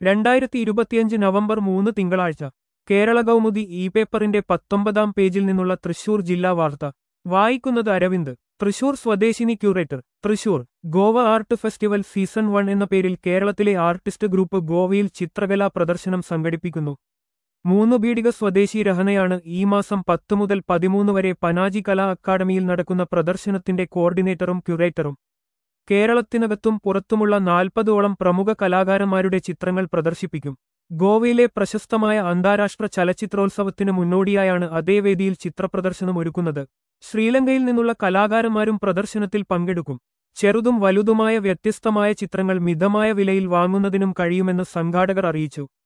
രണ്ടായിരത്തി ഇരുപത്തിയഞ്ച് നവംബർ മൂന്ന് തിങ്കളാഴ്ച കേരള കൗമുദി ഇ പേപ്പറിന്റെ പത്തൊമ്പതാം പേജിൽ നിന്നുള്ള തൃശൂർ ജില്ലാ വാർത്ത വായിക്കുന്നത് അരവിന്ദ് തൃശൂർ സ്വദേശിനി curator Thrissur Goa art festival season one എന്ന പേരിൽ കേരളത്തിലെ ആർട്ടിസ്റ്റ് ഗ്രൂപ്പ് ഗോവയിൽ ചിത്രകലാ പ്രദർശനം സംഘടിപ്പിക്കുന്നു മൂന്ന് ബീഡിക സ്വദേശി രഹനയാണ് ഈ മാസം പത്ത് മുതൽ പതിമൂന്ന് വരെ പനാജി കലാ അക്കാദമിയിൽ നടക്കുന്ന പ്രദർശനത്തിന്റെ കോർഡിനേറ്ററും ക്യൂറേറ്ററും കേരളത്തിനകത്തും പുറത്തുമുള്ള നാൽപ്പതോളം പ്രമുഖ കലാകാരന്മാരുടെ ചിത്രങ്ങൾ പ്രദർശിപ്പിക്കും ഗോവയിലെ പ്രശസ്തമായ അന്താരാഷ്ട്ര ചലച്ചിത്രോത്സവത്തിന് മുന്നോടിയായാണ് അതേ വേദിയിൽ ചിത്രപ്രദർശനം ഒരുക്കുന്നത് ശ്രീലങ്കയിൽ നിന്നുള്ള കലാകാരന്മാരും പ്രദർശനത്തിൽ പങ്കെടുക്കും ചെറുതും വലുതുമായ വ്യത്യസ്തമായ ചിത്രങ്ങൾ മിതമായ വിലയിൽ വാങ്ങുന്നതിനും കഴിയുമെന്ന് സംഘാടകർ അറിയിച്ചു